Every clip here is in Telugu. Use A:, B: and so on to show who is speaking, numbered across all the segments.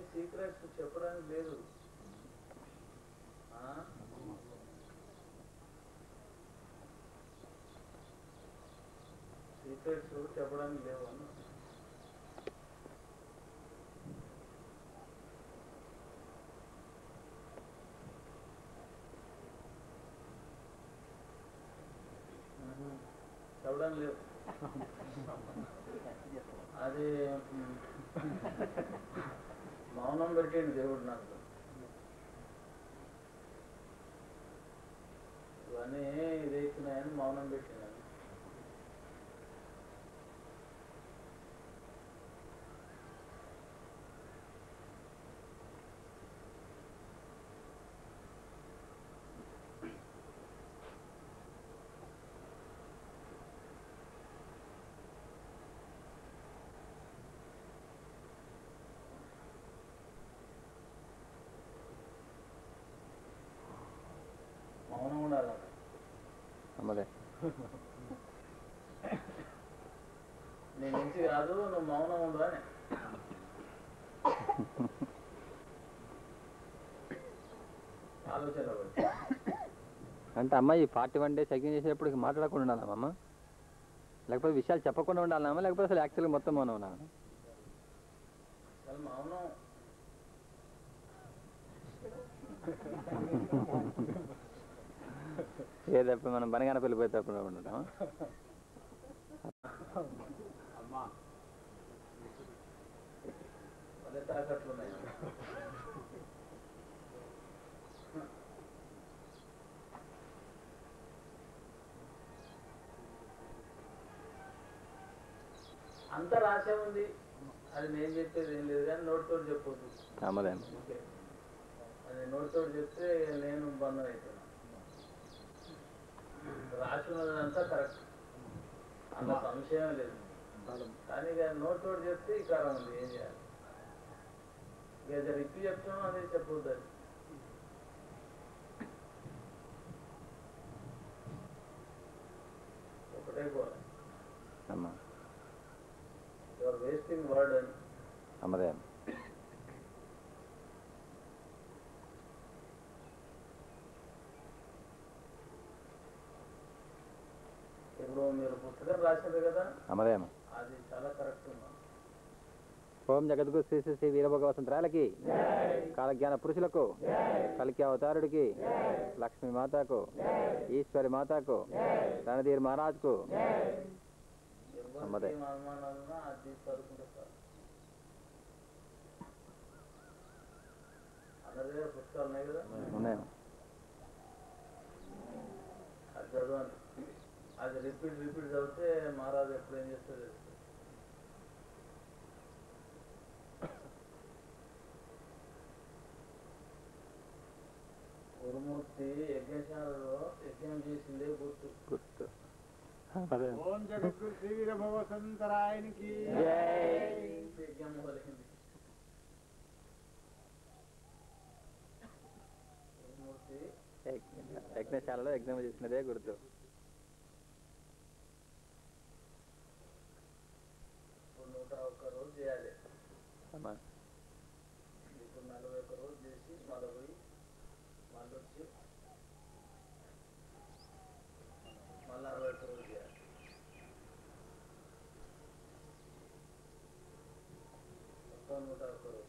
A: సీక్రెట్స్ చెప్పడానికి లేదు ఆ? సీక్రెట్స్ చెప్పడానికి లేవు అన్న మ్మ్. చెప్పడానికి లేవు అది మ్, మౌనం పెట్టిండు దేవుడు నాకు ఇవన్నీ ఇదైతున్నాయని మౌనం పెట్టినాను మౌనం ఉండాలి
B: అమ్మదే
A: నీ నుంచి కాదు నువ్వు మౌనం ఉండు అని ఆలోచన పడి
B: అంటే అమ్మ ఈ ఫార్టీ వన్ డేస్ యజ్ఞం చేసేటప్పుడు ఇక మాట్లాడకుండా ఉండాలమ్మా అమ్మ లేకపోతే విషయాలు చెప్పకుండా ఉండాలమ్మా లేకపోతే అసలు యాక్చువల్గా మొత్తం మనం ఉన్నా
A: అసలు మౌనం
B: ఏదప్పుడు మనం బనగాన వెళ్ళిపోయేటప్పుడు ఉంటాం
A: అమ్మా అదే తాకట్లు ఉన్నాయి అంత రాసే ఉంది అది నేను చెప్పేది ఏం లేదు కానీ నోటితో చెప్పొద్దు
B: అమ్మదే
A: ఓకే అది నోటితో చెప్తే నేను బంధం అవుతున్నా రాసి ఉన్నదంతా కరెక్ట్ అంత సంశయం లేదు కానీ ఇక నోటితో చెప్తే ఈ కారణం ఉంది ఏం చేయాలి ఇక జర ఇప్పి చెప్తున్నాం అదే చెప్పొద్దు అది ఒకటే కోర
B: అమ్మ
A: యువర్ వేస్టింగ్ వర్డ్ అని
B: అమ్మదే
A: ఇప్పుడు మీరు పుస్తకం రాశారు కదా
B: అమ్మదే అమ్మ
A: అది చాలా కరెక్ట్ ఉంది
B: ఓం జగద్గురు శ్రీ శ్రీ శ్రీ వీరభోగ వసంతరాలకి కాలజ్ఞాన పురుషులకు కలికి అవతారుడికి లక్ష్మీ మాతాకు ఈశ్వరి మాతాకు రణధీర్ మహారాజ్కు అమ్మదే.
A: ఎవరికి ఏం అనుమానాలున్నా అది చదువుకుంటే సార్ అందరి దగ్గర పుస్తకాలు ఉన్నాయి కదా
B: ఉన్నాయమ్మ
A: అది చదవండి అది రిపీట్ రిపీట్ చదివితే మహారాజు ఎప్పుడు ఏం చేస్తారో తెలుస్తుంది గురుమూర్తి యజ్ఞశాలలో యజ్ఞం చేసిందే గుర్తు
B: గుర్తు అమ్మదే అమ్మ.
C: ఓం జగద్గురు శ్రీ వీరభవ సంతరాయనికి
A: యజ్ఞం మొదలైంది గురుమూర్తి
B: యజ్ఞ- యజ్ఞశాలలో యజ్ఞం చేసినదే గుర్తు
A: ఇప్పుడు నూట ఒక్క రోజు చేయాలి
B: అమ్మ
A: ఇప్పుడు నలభై ఒక్క రోజు చేసి మళ్ళీ పోయి మళ్ళీ వచ్చి మళ్ళీ అరవై ఒక్క రోజు చేయాలి మొత్తం నూట ఒక్క రోజు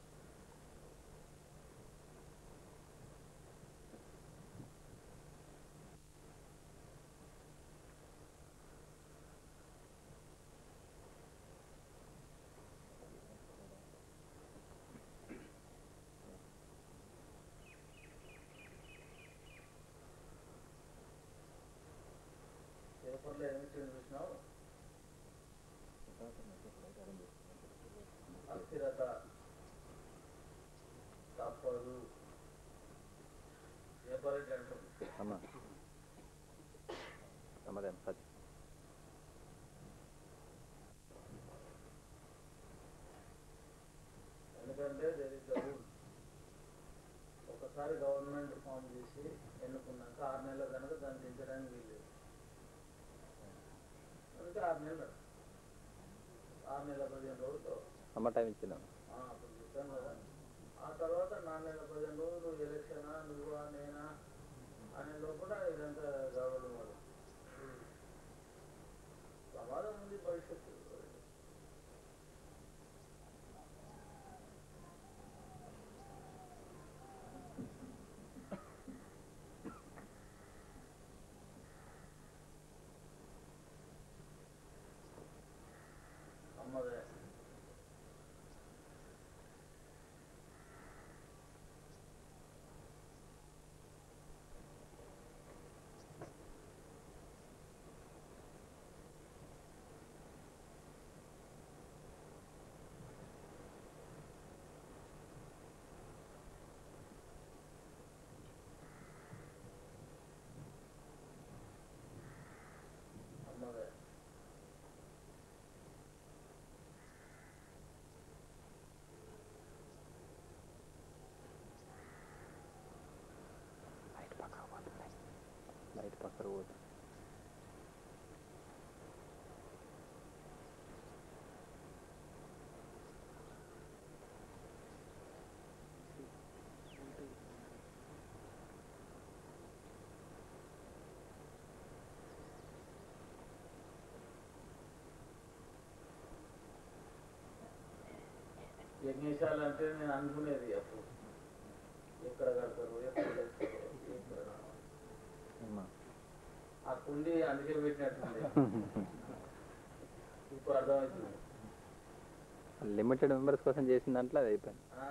A: పేపర్లో ఏమి చూసినావు అస్థిరత తప్పదు పేపర్ అంటుంది
B: అమ్మ అమ్మదే అమ్మ సత్యం
A: ఎందుకంటే దర్ ఇస్ ద రూల్ ఒకసారి గవర్నమెంట్ ఫామ్ చేసి ఎన్నుకున్నాక ఆరు నెలల కనుక దాన్ని దించడానికి వీల్లేదు అందుకే ఆరు నెలలు ఆరు నెలల పదిహేను రోజులు
B: అమ్మ టైం ఇచ్చిందాం
A: ఆ, అప్పుడు చెప్పాను కదా ఆ తర్వాత నాలుగు నెలల పదిహేను రోజులు ఎలక్షనా నువ్వా నేనా అనే లోపల ఇదంతా కావడం వల్ల ప్రమాదం ఉంది భవిష్యత్తు అమ్మదే అమ్మదే
B: లైట్ పక్కన పోతుంది లైట్ పక్కన పోతుంది
A: యజ్ఞశాల అంటే నేను అనుకునేది అప్పుడు ఎక్కడ కడతారు ఎక్కడ చేస్తారు ఎక్కడ రావాలి.
B: అమ్మా
A: ఆ కుండి అందుకే పెట్టినట్టుంది ఇప్పుడు అర్థమవుతుంది
B: లిమిటెడ్ మెంబర్స్ కోసం చేసిన దాంట్లో అది అయిపోయింది
A: ఆ,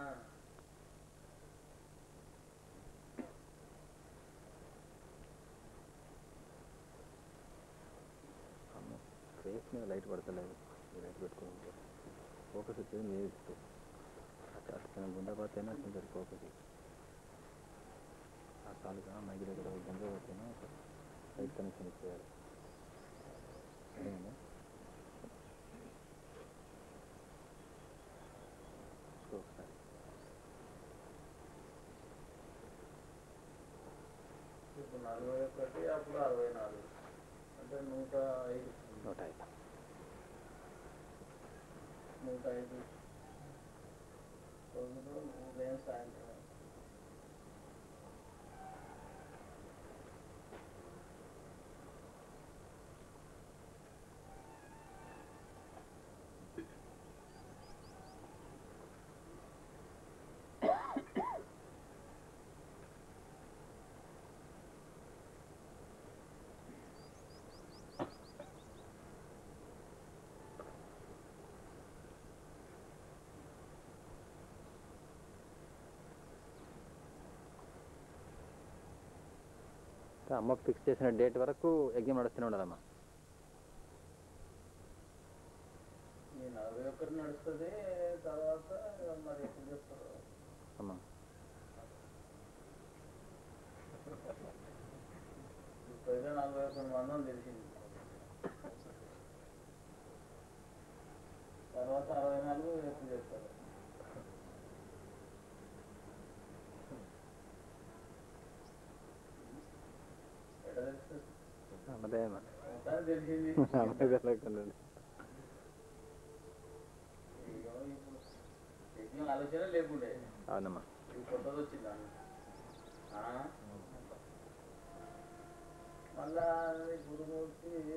B: అమ్మో ఫేస్ మీద లైట్ పడతలేదు ఈ లైట్ పెట్టుకోవాలి ఫోకస్ వచ్చేది మీద ఇస్తూ అట్లా అట్లా గుండె పోతేనే కొంచెం ఫోకస్ ఆ కాలుగా మైకి దగ్గర గుండె పోతేనే లైట్ కనెక్షన్ ఇచ్చేయాలి అర్థమైందా? చూసుకో ఒకసారి
A: ఇప్పుడు నలభై ఒకటి అప్పుడు అరవై నాలుగు అంటే నూట ఐదు
B: నూట ఐదు
A: నూట ఐదు రోజులు ఉదయం సాయంత్రం
B: అమ్మ ఫిక్స్ చేసిన డేట్ వరకు యజ్ఞం నడుస్తూనే ఉండాలమ్మా
A: ఈ నలభై ఒకటి నడుస్తుంది తర్వాత మరి ఎప్పుడు చెప్తారు
B: అమ్మా
A: ఇప్పుడైతే నలభై ఒకటి మందం తెలిసింది తర్వాత అరవై నాలుగు ఎప్పుడు చెప్తారు ఎట్లా తెలుస్తుంది
B: అమ్మదే అమ్మా
A: మొత్తానికి తెలిసింది
B: అమ్మాయి తెలియకుండా
A: అయ్యో, ఇప్పుడు యజ్ఞం ఆలోచన లేకుండే
B: అవునమ్మా
A: ఇది కొత్తది వచ్చిందా ఆ? మళ్ళా అది గురుమూర్తి ఇది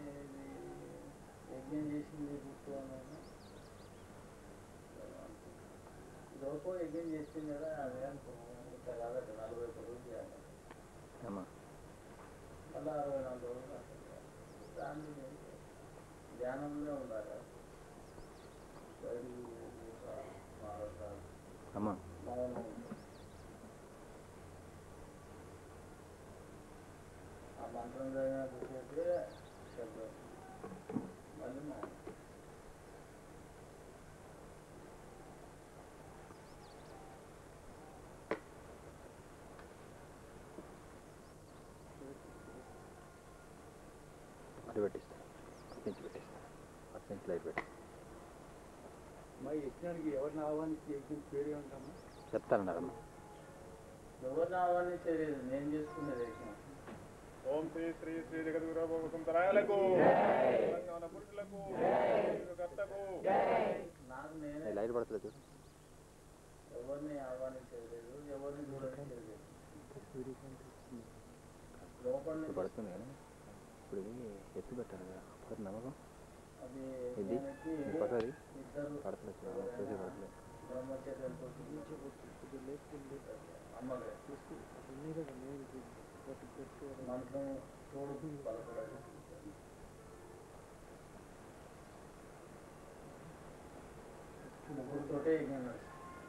A: యజ్ఞం చేసింది గుర్తు అన్నాను లోపం యజ్ఞం చేసింది కదా అదే అనుకున్నాను ఇట్లా కాదట నలభై ఒక్క రోజులు చేయాలి
B: అమ్మా
A: మళ్ళీ అరవై నాలుగు రోజులు అసలు దాన్ని ధ్యానంలో ఉండాలి బయటికి మారతారు
B: అమ్మా
A: మౌనం ఆ మంత్రం చదివినప్పుడైతే శబ్దం మళ్ళీ మౌనం
B: అటు పెట్టిస్తాను అటు నుంచి పెట్టిస్తాను అటు నుంచి లైట్ పెట్టి
C: మా యజ్ఞానికి ఎవరిని ఆహ్వానించి యజ్ఞం పేరు ఏమంటామా
B: చెప్తానన్నారమ్మా
A: ఎవరిని ఆహ్వానించేది నేను చేసుకునేది యజ్ఞం
D: ఓం శ్రీ శ్రీ శ్రీ జగద్గురులకు తెలంగాణ పురుషులకు కర్తకు
A: నాకు నేనే
B: లైట్ పడతలేదు
A: ఎవరు ఎవరిని ఆహ్వానించేది లేదు ఎవరిని చూడనిచ్చేది లేదు లోపల
B: ఇప్పుడు
A: నుంచి
B: పడుతుంది కానీ ఇప్పుడు ఇది ఎత్తి పెట్టాలి కదా ఒకసారి నమ్మకం
A: అది
B: ఇది
A: దానికి
B: ఈ పక్కది
A: ఇద్దరు
B: పడతలేదు చూడు, చూసి పడతలేదు
A: బ్రహ్మచర్యంతో అమ్మలే మంత్రం తోడు పలకడాలి ముగ్గురుతోటే యజ్ఞం నడుస్తుంది.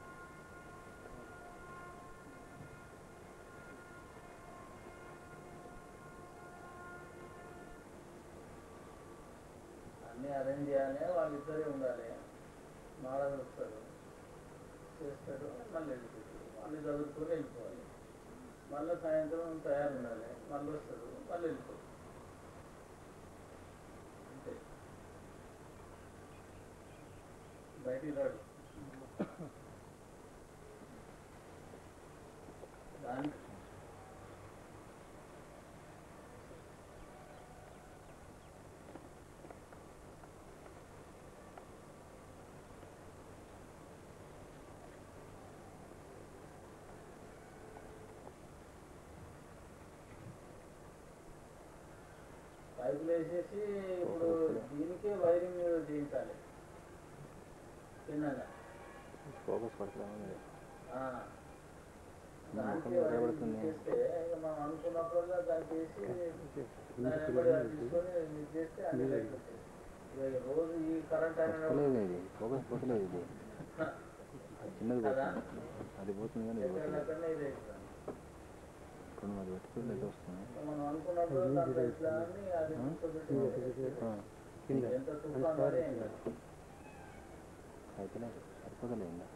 A: అన్నీ అరేంజ్ చేయాలి వాళ్ళిద్దరే ఉండాలి మాడ వస్తాడు చేస్తాడు మళ్ళీ వెళ్ళిపోతాడు మళ్ళీ చదువుకొని వెళ్ళిపోవాలి మళ్ళీ సాయంత్రం తయారు ఉండాలి మళ్ళీ వస్తాడు మళ్ళీ వెళ్ళిపోతాడు అంతే బయటికి రాడు దానికి పైపులు వేసేసి ఇప్పుడు దీనికే వైరింగ్ చేయించాలి చిన్నగా
B: ఫోకస్ పడతలేదు
A: ఆ.
B: ముఖం
A: దానికే వైరింగ్
B: నిలబడుతుంది.
A: చేస్తే ఇక మనం అనుకున్నప్పుడల్లా దానికి వేసి దాని వెంబడి అది తీసుకొని ఇది చేస్తే అన్ని లైట్ వస్తాయి ఇక రోజు ఈ కరెంట్ అయినప్పుడు
B: వస్తలేదు ఇది ఫోకస్ పోతలేదు ఇది అది చిన్నది
A: కదా?
B: పోతుంది అది పోతుంది కానీ ఇది పోతలేదు
A: ఎక్కడెక్కడనే ఇది అవుతుంది.
B: ఇప్పుడు అది పెట్టుకుంటే ఇది వస్తుంది
A: మనం అనుకున్నప్పుడు దాంట్లో ఇట్లా అని అది కూర్చోబెట్టి
B: ఆ,
A: ఎంత తుఫాన్ అదే ఏం కాదు.
B: అయితేనే సరిపోతలేదు ఇంకా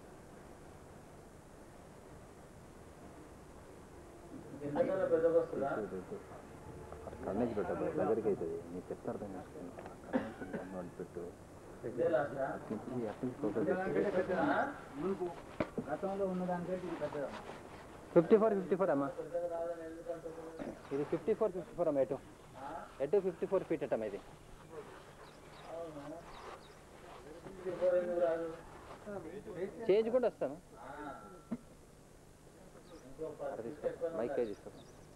A: ఇంతకన్నా పెద్దగా వస్తుందా
B: కన్నెజ్ పెట్టదు దగ్గరికి అవుతుంది నీకు చెప్తే అర్థం చేసుకుని కన్నెజ్ పెట్టు
A: ఇదే లాస్టా
B: అట్నుంచి అట్నుంచి ఫోకస్ చేసి
A: ఆ?
C: గతంలో ఉన్నదానికంటే ఇది పెద్దదా
B: ఫిఫ్టీ ఫోర్ ఫిఫ్టీ ఫోర్ అమ్మా
A: పెద్దగా రాదని ఎందుకు అంటున్నారు?
B: ఇది ఫిఫ్టీ ఫోర్ ఫిఫ్టీ ఫోర్ అమ్మా ఎటు
A: ఆ?
B: ఎటు ఫిఫ్టీ ఫోర్ ఫీట్ అట్టమ్మా ఇది
A: అవును. ఇది ఎవరు ఎందుకు రాదు?
B: చేంజ్ కూడా వస్తాను
A: ఆ. ఇంకో పది
B: అక్కడ
A: feet
B: తీసుకో
A: ఎక్కువనే
B: మైక్
A: ఉండాలి.
B: తీసుకో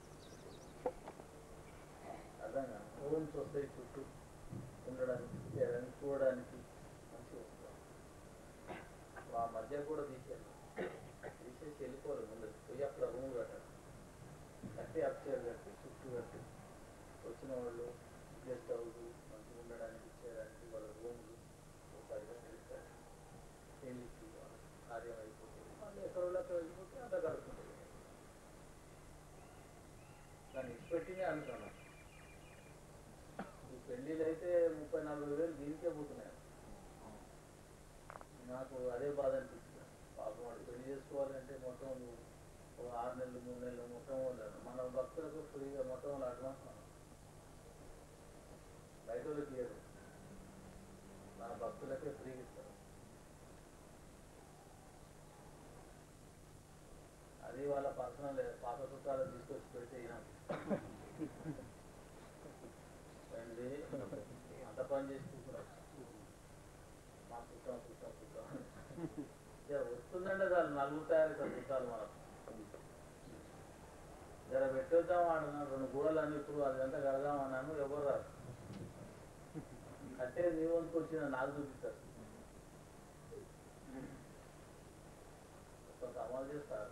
A: అర్థం కాదు. రూమ్స్ వస్తాయి చుట్టూ ఉండడానికి చేయడానికి చూడడానికి మంచిగా వస్తుంది ఆ మధ్య కూడా తీసేయాలి తీసేసి వెళ్ళిపోరు ముందు పోయి అక్కడ రూమ్ కట్టాలి కట్టి అప్చేర్ కట్టి చుట్టూ కట్టి వచ్చిన వాళ్ళు గెస్ట్ హౌస్ మంచిగా ఉండడానికి చేయడానికి వాళ్ళ రూమ్లు పైగా తెలుస్తారు పెళ్ళికి వాళ్ళ కార్యం అయిపోతుంది మళ్ళీ ఎక్కడ వాళ్ళు అక్కడ వెళ్ళిపోతే అంత గడుపుతుంది దాన్ని ఇచ్చిపెట్టినే అనుకున్నాను ఈ పెళ్ళిళ్ళు అయితే ముప్పై నలభై వేలు దీనికే పోతున్నాయి నాకు అదే బాధ అనిపిస్తుంది పాపం వాడు పెళ్లి చేసుకోవాలంటే మొత్తం ఒక ఆరు నెలలు మూడు నెలలు మొత్తం ఉండదు మన భక్తులకు ఫ్రీగా మొత్తం వాళ్ళు అడ్వాన్స్ మనం బయట వాళ్ళకి ఇయ్యరు మన భక్తులకే ఫ్రీగా ఇస్తారు అది వాళ్ళ పర్సనల్ పాత చుట్టాలు తీసుకొచ్చి పెడితే ఇనాం ఏంటి అంత పని చేసి కూర్చున్నాం మా చుట్టాం చుట్టాం చుట్టాం జర వస్తుందంటే చాలు నలుగురు తయారు చుట్టాలు మనకు జర పెట్టేద్దాం అన్నాను రెండు గోడలు అని ఇప్పుడు అదంతా కడదాం అన్నాను ఎవరు రాదు కట్టే నీ వంతుకు వచ్చిన నాకు చూపిస్తారు కొంత అమలు చేస్తారు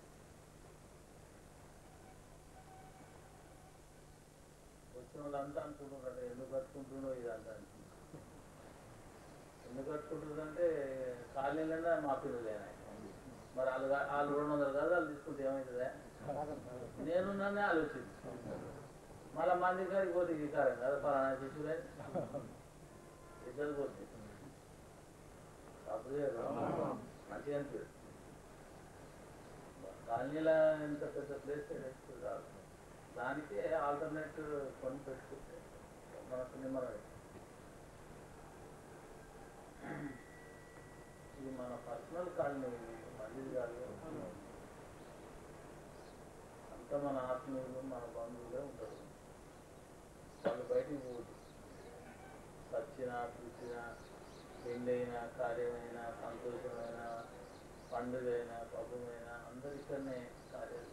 A: వచ్చిన వాళ్ళంతా అనుకుంటున్నారు ఎందుకు కట్టుకుంటుండో ఇదంతా అని. ఎందుకు కట్టుకుంటుందంటే కాలనీలన్నా మా పిల్లలేనా మరి వాళ్ళు కా- వాళ్ళు రెండు వందల గదాలు తీసుకుంటే ఏమవుతుందా నేనున్నానే ఆలోచించి మళ్ళీ మంది కాడికి పోతే ఈ కారం కదా పలానా శిశువులే ఇద్దరు పోతే తప్పు చేయరు మంచిగా అనిపించదు కాలనీలో ఇంత పెద్ద ప్లేస్ రాదు దానికి ఆల్టర్నేట్ కొని పెట్టుకుంటే మనకు నిమ్మరం ఇది మన పర్సనల్ కాలనీ మందిది కాదు అంత మన ఆత్మీయులు మన బంధువులే ఉంటారు వాళ్ళు బయటికి పోదు సచ్చినా పుచ్చినా పెళ్ళైనా కార్యమైనా సంతోషమైన పండుగ అయినా పబ్బమైనా అందరు ఇక్కడనే కార్యాలు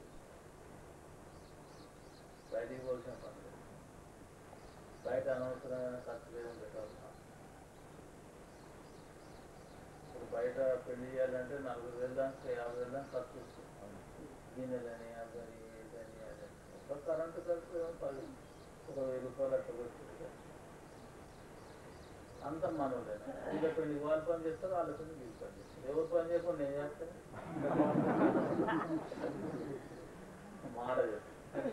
A: బయటికి పోల్సిన పండుగ బయట అనవసరమైన ఖర్చులు ఏమి పెట్టాలి ఇప్పుడు బయట పెళ్లి చేయాలంటే నలుగురు వేలు దాకా యాభై వేలు దాకా ఖర్చు వస్తుంది గిన్నెలని అదని ఇదని అదని ఒక కరెంటు ఖర్చు ఏమో పది ఒక వెయ్యి రూపాయలు అట్లా పెట్టుకుంటే అంత మనోళ్ళేనా ఇంకా పెళ్లి వాళ్ళు పని చేస్తారు వాళ్ళ పని వీళ్ళు పని చేస్తారు ఎవరు పని చేయకుండా నేను చేస్తాను మాట చెప్తాను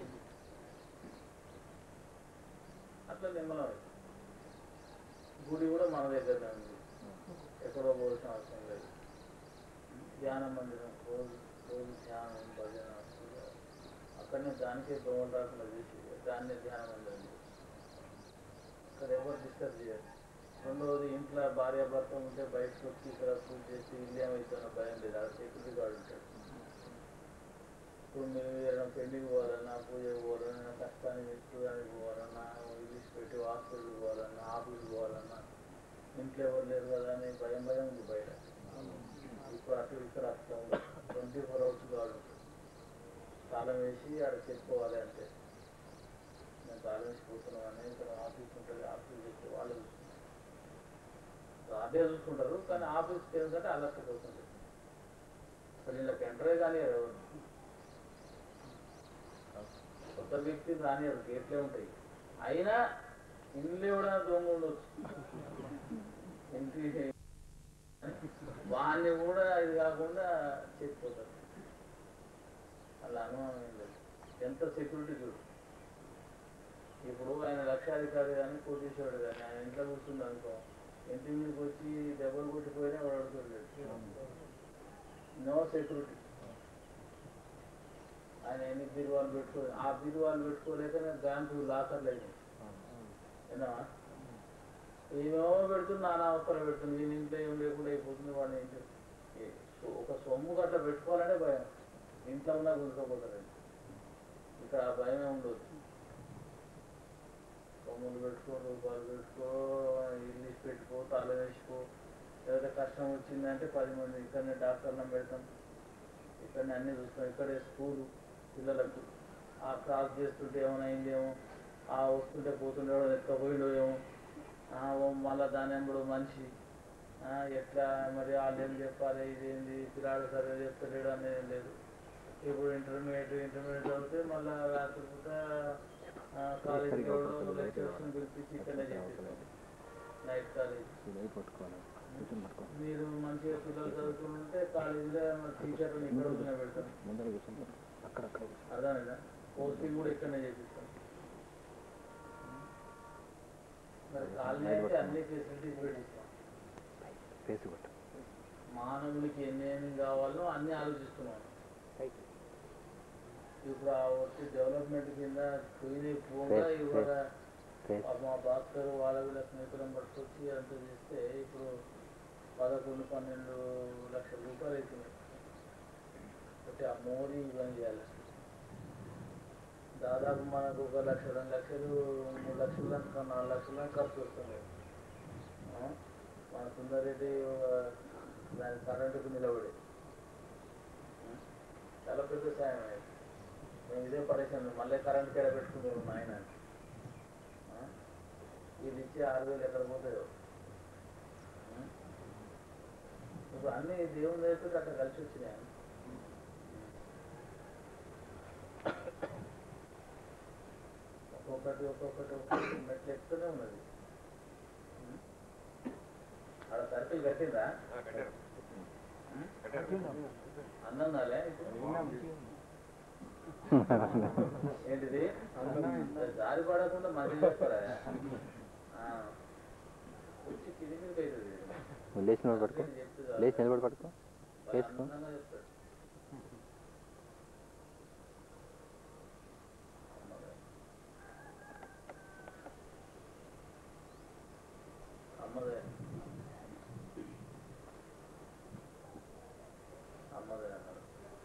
A: అట్లా నిమ్మలం గుడి కూడా మన దగ్గరనే ఉంది ఎక్కడో పోవాల్సిన అవసరం లేదు ధ్యాన మందిరం రోజు రోజు ధ్యానం భజన పూజ అక్కడనే దానికే దోమలు రాకుండా చేసి దాన్నే ధ్యాన మందిరం చేసి ఇక్కడ ఎవరు డిస్టర్బ్ చేయరు రెండవది ఇంట్లో భార్య భర్త ఉంటే బయటకు వచ్చి ఇక్కడ పూజ చేసి ఇల్లు ఏమవుతుందో భయం లేదు అక్కడ సెక్యూరిటీ గార్డు ఉంటాడు ఇప్పుడు మీరు ఏదైనా పెళ్లికి పోవాలన్నా పూజకి పోవాలన్నా కష్టానికి చూడడానికి పోవాలన్నా ఇంగ్లీష్ పెట్టి హాస్పిటల్కి పోవాలన్నా ఆఫీస్కి పోవాలన్నా ఇంట్లో ఎవరు లేరు కదా అని భయం భయం ఉంది బయట ఇప్పుడు అటు ఇక్కడ అట్లా ఉంది ట్వంటీ ఫోర్ అవర్స్ గాడు తాళం వేసి ఆడ చెప్పుకోవాలి అంటే నేను తాళం వేసి కూర్చున్నాను అని ఇక్కడ ఆఫీస్ ఉంటుంది ఆఫీస్ చెప్తే వాళ్ళు చూసుకుంటారు అదే చూసుకుంటారు కానీ ఆఫీస్కి ఏంటంటే అలర్ట్ పోతుంది అసలు వీళ్ళకి ఎంటరే కానీ ఎవరు కొత్త వ్యక్తి రానియరు గేట్లే ఉంటాయి అయినా ఇల్లు కూడా దొంగ ఉండొచ్చు ఇంటి వాడిని కూడా ఇది కాకుండా చేసిపోతారు అలా అనుమానం ఏం లేదు ఎంత సెక్యూరిటీ చూడు ఇప్పుడు ఆయన లక్షాధికారి కానీ కోటీశ్వరుడు కానీ ఆయన ఇంట్లో కూర్చుంది అనుకో ఇంటి మీదకి వచ్చి దెబ్బలు కొట్టిపోయినా వాడు అడుగుతాడు నో సెక్యూరిటీ ఆయన ఎన్ని బీరువాలు పెట్టుకో ఆ బీరువాలు పెట్టుకోలేకనే బ్యాంకు లాకర్ లేదు ఏనా ఏమేమో పెడుతుంది నానా అవసరం పెడుతుంది నేను ఇంట్లో ఏం లేకుండా అయిపోతుంది వాడిని ఇంట్లో ఏ- సో- ఒక సొమ్ము గట్ల పెట్టుకోవాలంటే భయం ఇంట్లో ఉన్నా గుంజుకోపోతారు ఇక్కడ ఆ భయమే ఉండదు సొమ్ములు పెట్టుకో రూపాయలు పెట్టుకో ఇల్లు పెట్టుకో తల వేసుకో ఏదైతే కష్టం వచ్చిందంటే పది మంది ఇక్కడనే డాక్టర్లను పెడతాం ఇక్కడనే అన్ని చూస్తాం ఇక్కడే స్కూలు పిల్లలకు ఆ క్రాస్ చేస్తుంటే ఏమైనా అయిందేమో ఆ వస్తుంటే పోతుండే ఎక్కపోయిండో ఏమో ఆ, ఓ మళ్ళా దాని ఎంబడు మనిషి ఆ, ఎట్లా మరి వాళ్ళు ఏం చెప్పాలి ఇదేంది పిల్లాడు సరే చెప్తలేడు అనేది లేదు ఇప్పుడు ఇంటర్మీడియట్ ఇంటర్మీడియట్ చదివితే మళ్ళా రాత్రి పూట కాలేజీ లెక్చర్స్ పిలిపించి ఇక్కడనే చెప్పిస్తాం నైట్ కాలేజ్
B: లైట్ పట్టుకోవాలి కూర్చొని పట్టుకోవాలి
A: మీరు మంచిగా పిల్లలు చదువుకుంటే కాలేజీలో టీచర్లు ఇక్కడ కూర్చొని పెడతాం
B: ముందర కూర్చొని అక్కడక్కడ కూర్చొని
A: అర్థమైందా పోస్టింగ్ కూడా ఇక్కడనే చేపిస్తాం మరి కాలనీ అయితే అన్ని ఫెసిలిటీస్ పెట్టిస్తాం
B: ఫేస్ కొట్టు
A: మానవునికి ఎన్ని కావాలో అన్ని ఆలోచిస్తున్నాం ఇప్పుడు ఆ వచ్చి డెవలప్మెంట్ కింద పోయిన పోగా
B: Face,
A: ఇవాళ
B: ఫేస్
A: మా భాస్కర్ వాళ్ళ వీళ్ళ స్నేహితులను పట్టుకొచ్చి అంత చేస్తే ఇప్పుడు పదకొండు పన్నెండు లక్షల రూపాయలు అవుతున్నాయి అంటే ఆ మోడీ ఇవన్నీ చేయాలి దాదాపు మనకు ఒక లక్ష రెండు లక్షలు మూడు లక్షల దాకా నాలుగు లక్షల దాకా ఖర్చు వస్తుంది ఆ? మన సుందరెడ్డి ఒక దాని కరెంటుకు నిలబడి ఆ? చాలా పెద్ద సాయం అయ్యింది మేము ఇదే పరేషాను మళ్ళీ కరెంట్ కేడ పెట్టుకుంటాం ఆయన ఆ? ఇది ఇచ్చి ఆరు వేలు ఎక్కడ పోతాయో ఆ? ఇప్పుడు అన్ని దేవుని దగ్గర అట్లా కలిసి వచ్చినాయి ఒక్కొక్కటి ఒక్కొక్కటి ఒక్కొక్కటి మెట్లు ఎక్కుతూనే ఉన్నది ఉం? ఆడ సర్కిల్ కట్టిందా అన్నం నాలే ఇప్పుడు ఏంటిది దారి పడకుండా మంచి చెప్పరా ఆ. వచ్చి కింది మీదకి అవుతుంది
B: నువ్వు లేచి నిలబడి పట్టుకో
A: చెప్తే చాలు.
B: లేచి నిలబడి పట్టుకో
A: వాళ్ళు
B: వేసుకో.
A: అందంగా చెప్తాడు అమ్మదే అమ్మదే అన్నారు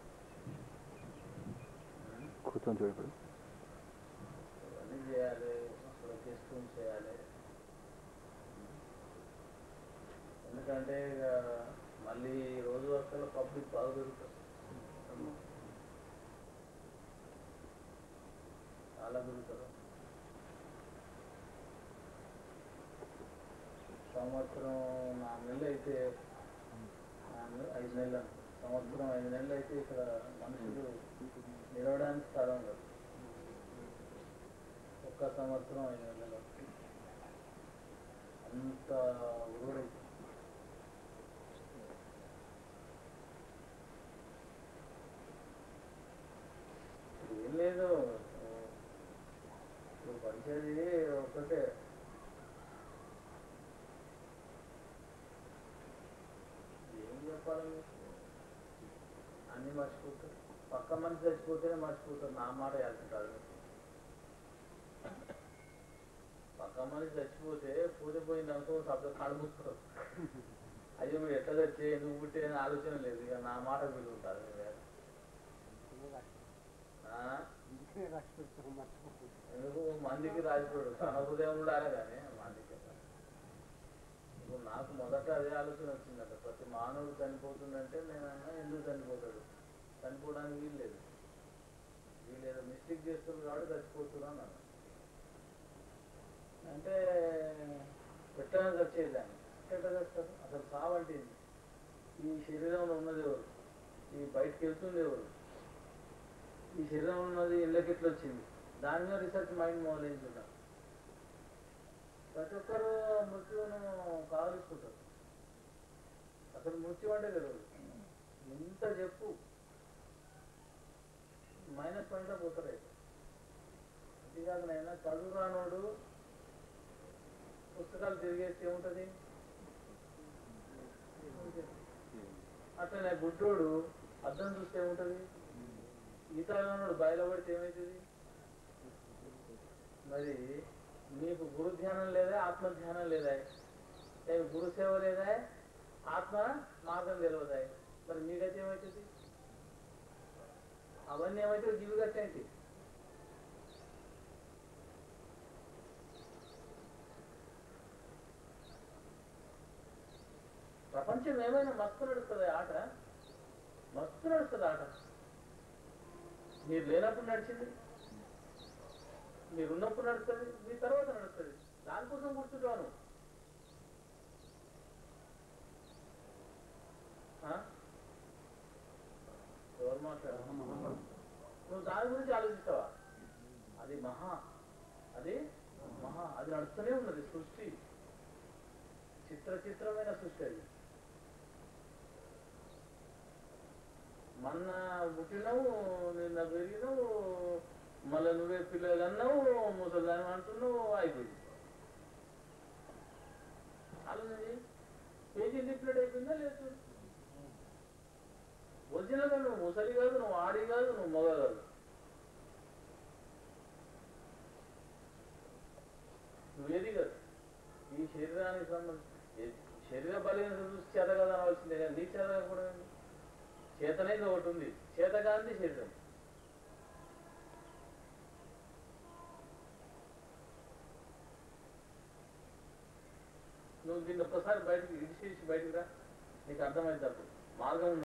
B: కూర్చొని చూడు ఇప్పుడు
A: ఇవన్నీ చేయాలి అక్కడ చేసుకుని చేయాలి ఎందుకంటే ఇక మళ్ళీ మళ్ళీ రోజు వర్కల్లో పబ్లిక్ బాగా పెరుగుతుంది చాలా పెరుగుతారు సంవత్సరం నాలుగు నెలలు అయితే నాలుగు నెలలు, ఐదు నెలలు అనుకో. సంవత్సరం ఐదు నెలలు అయితే ఇక్కడ మనుషులు నిలవడానికి స్థలం లేదు ఒక్క సంవత్సరం ఐదు నెలలు అంత ఊరైతే ఏం లేదు ఇప్పుడు పరిచయం ఒకటే ఏం చెప్పాలి మీకు? అన్ని మర్చిపోతారు పక్క మనిషి చచ్చిపోతేనే మర్చిపోతారు నా మాట వెళ్తుంటారు పక్క మనిషి చచ్చిపోతే పూజ పోయింది అనుకో శబ్దం కడుపుతారు అయ్యో మీరు ఎట్లా చచ్చే ఎందుకు పుట్టే అని ఆలోచన లేదు ఇక నా మాట విలుంటారు ఎందుకు మందికి రాజుకోడు తన హృదయం ఉండాలి కానీ మందికి ఇప్పుడు నాకు మొదట అదే ఆలోచన వచ్చిందట ప్రతి మానవుడు చనిపోతుందంటే నేను అన్నా ఎందుకు చనిపోతాడు చనిపోవడానికి వీల్లేదు వీళ్ళు మిస్టేక్ చేస్తుంది కాబట్టి చచ్చిపోతున్నా అన్నాను అంటే పెట్టడానికి వచ్చేదాన్ని ఎట్లా చేస్తారు అసలు సావంటే ఏంది? ఈ శరీరంలో ఉన్నది ఎవరు ఈ బయటకు వెళ్తుంది ఎవరు ఈ శరీరంలో ఉన్నది ఇళ్ళకి ఎట్లా వచ్చింది దాని మీద రీసెర్చ్ మైండ్ మొదలైంచుంటారు ప్రతి ఒక్కరు మృత్యువును కావలిస్తుంటారు అసలు మృత్యు అంటే తెలియదు ఎంత చెప్పు మైనస్ పాయింట్లో పోతారు అయితే అంతేకాక నైనా చదువు రానోడు పుస్తకాలు తిరిగేస్తే ఏముంటుంది అట్లనే గుడ్డోడు అద్దం చూస్తే ఏముంటుంది ఈతలోడు బయలుపడితే ఏమవుతుంది మరి నీకు గురు ధ్యానం లేదా ఆత్మ ధ్యానం లేదా ఏ గురు సేవ లేదా ఆత్మ మార్గం తెలియదా మరి మీకైతే ఏమవుతుంది అవన్నీ ఏమైతే జీవి కట్టేంటి ప్రపంచం ఏమైనా మస్తు నడుస్తుంది ఆట మస్తు నడుస్తుంది ఆట మీరు లేనప్పుడు నడిచింది మీరు ఉన్నప్పుడు నడుస్తుంది మీ తర్వాత నడుస్తుంది దానికోసం కూర్చుంటాను ఎవరు మాట్లాడు నువ్వు దాని గురించి ఆలోచిస్తావా అది మహా అది మహా అది నడుస్తూనే ఉన్నది సృష్టి చిత్ర చిత్రమైన సృష్టి అది మొన్న పుట్టినావు నిన్న పెరిగినావు మళ్ళీ నువ్వే పిల్లలు అన్నావు ముసలిదాని అంటున్నావు అయిపోయింది ఆలోచించి పేజీ లిప్లెట్ అయిపోయిందా లేదు ఒరిజినల్గా నువ్వు ముసలి కాదు నువ్వు ఆడి కాదు నువ్వు మొగ కాదు నువ్వేది కాదు ఈ శరీరానికి సంబంధించి శరీర బలహీనత చూసి చేత కదా అనవలసిందే కానీ నీ చేత కూడా చేతనైతే ఒకటి ఉంది చేత కాంతి శరీరం నువ్వు దీన్ని ఒక్కసారి బయటకు ఇడిచేసి బయటకు రా నీకు అర్థమైంది అప్పుడు మార్గం